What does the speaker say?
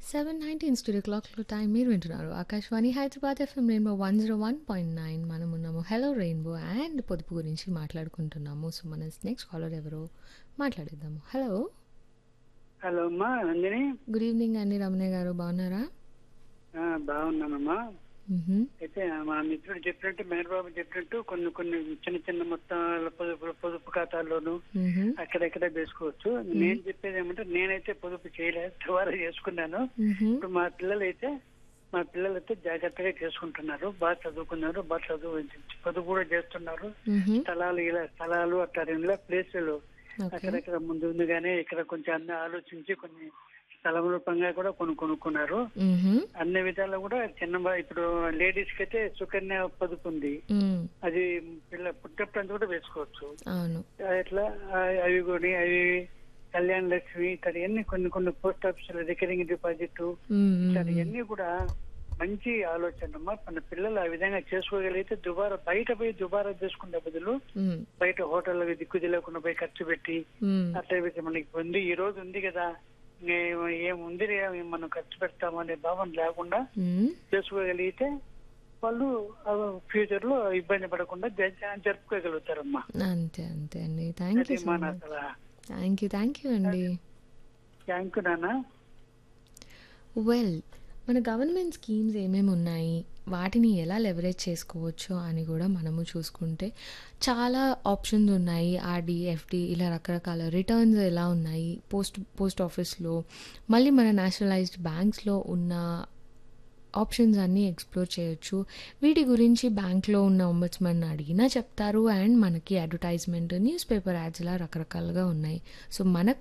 Seven nineteen studio క్లాక్లో time మీరు వింటున్నారు Akashvani Hyderabad FM Rainbow one zero one point nine మనం ఉన్నాము హలో రెయిన్బో అండ్ పొదుపు గురించి మాట్లాడుకుంటున్నాము సో మన నెక్స్ట్ కాలర్ ఎవరో మాట్లాడేద్దాము హలో హలో అమ్మా నందిని గుడ్ ఈవినింగ్ అండి రమణయ్య గారు బాగున్నారా ఆ, బాగున్నానమ్మా మ్హూ. అయితే మా మిత్రుడు చెప్పినట్టు మేనబాబు చెప్పినట్టు కొన్ని కొన్ని చిన్న చిన్న మొత్తాల పొదుపు పొదుపు ఖాతాల్లోనూ మ్హూ. అక్కడెక్కడ వేసుకోవచ్చు నేను చెప్పేది ఏమంటే నేనైతే పొదుపు చేయలేదు ద్వారా చేసుకున్నాను మ్హూ. ఇప్పుడు మా పిల్లలు అయితే మా పిల్లలు అయితే జాగ్రత్తగా చేసుకుంటున్నారు బాగా చదువుకున్నారు బాగా చదువు పొదుపు కూడా చేస్తున్నారు మ్హూ. స్థలాలు ఇలా స్థలాలు అట్లా రెండు ప్లేసులు ఓకే అక్కడక్కడ ముందు ముందుగానే ఇక్కడ కొంచెం అన్ని ఆలోచించి కొన్ని స్థలం రూపంగా కూడా కొన్ని కొనుక్కున్నారు మ్హూ. అన్ని విధాలు కూడా చిన్న బా- ఇప్పుడు లేడీస్ కి అయితే సుకన్య పొదుపు ఉంది మ్. అది పిల్ల పుట్టప్పుడు కూడా వేసుకోవచ్చు అవును అట్లా ఆ- అవి కూడా అవి కళ్యాణ లక్ష్మి ఇట్లా అన్ని కొన్ని కొన్ని పోస్ట్ ఆఫీస్ రికరింగ్ డిపాజిట్ మ్, ఇట్లా మ్, ఇవన్నీ కూడా మంచి ఆలోచన అమ్మా మన పిల్లలు ఆ విధంగా చేసుకోగలిగితే దుబారా బయట పోయి దుబారా చేసుకునే బదులు మ్, బయట హోటల్ దిక్కు తెలియకుండా పోయి ఖర్చు పెట్టి మ్. అట్లా పెట్టి మనకి ఉంది ఈ రోజు ఉంది కదా ఇంకేం- ఏముంది రే, మనం ఖర్చు పెడతామనే భావన లేకుండా మ్. చేసుకోగలిగితే వాళ్ళు ఫ్యూచర్ లో ఇబ్బంది పడకుండా జ- జరుపుకోగలుగుతారమ్మా అంతే అంతే అండి థ్యాంక్ యూ అది సో మన మచ్ సలహా థ్యాంక్ యూ థ్యాంక్ యూ అండి థ్యాంక్ యూ నాన్న వెల్ మన గవర్నమెంట్ స్కీమ్స్ ఏమేమి ఉన్నాయి వాటిని ఎలా లెవరేజ్ చేసుకోవచ్చు అని కూడా మనము చూసుకుంటే చాలా ఆప్షన్స్ ఉన్నాయి ఆర్డి ఎఫ్డి ఇలా రకరకాల రిటర్న్స్ ఎలా ఉన్నాయి పోస్ట్ పోస్ట్ ఆఫీస్లో మళ్ళీ మన నేషనలైజ్డ్ బ్యాంక్స్లో ఉన్న ఆప్షన్స్ అన్నీ ఎక్స్ప్లోర్ చేయొచ్చు వీటి గురించి బ్యాంక్లో ఉన్న ఒంబడ్స్మన్ అడిగినా చెప్తారు అండ్ మనకి అడ్వర్టైజ్మెంట్ న్యూస్ పేపర్ యాడ్స్ ఇలా రకరకాలుగా ఉన్నాయి సో మన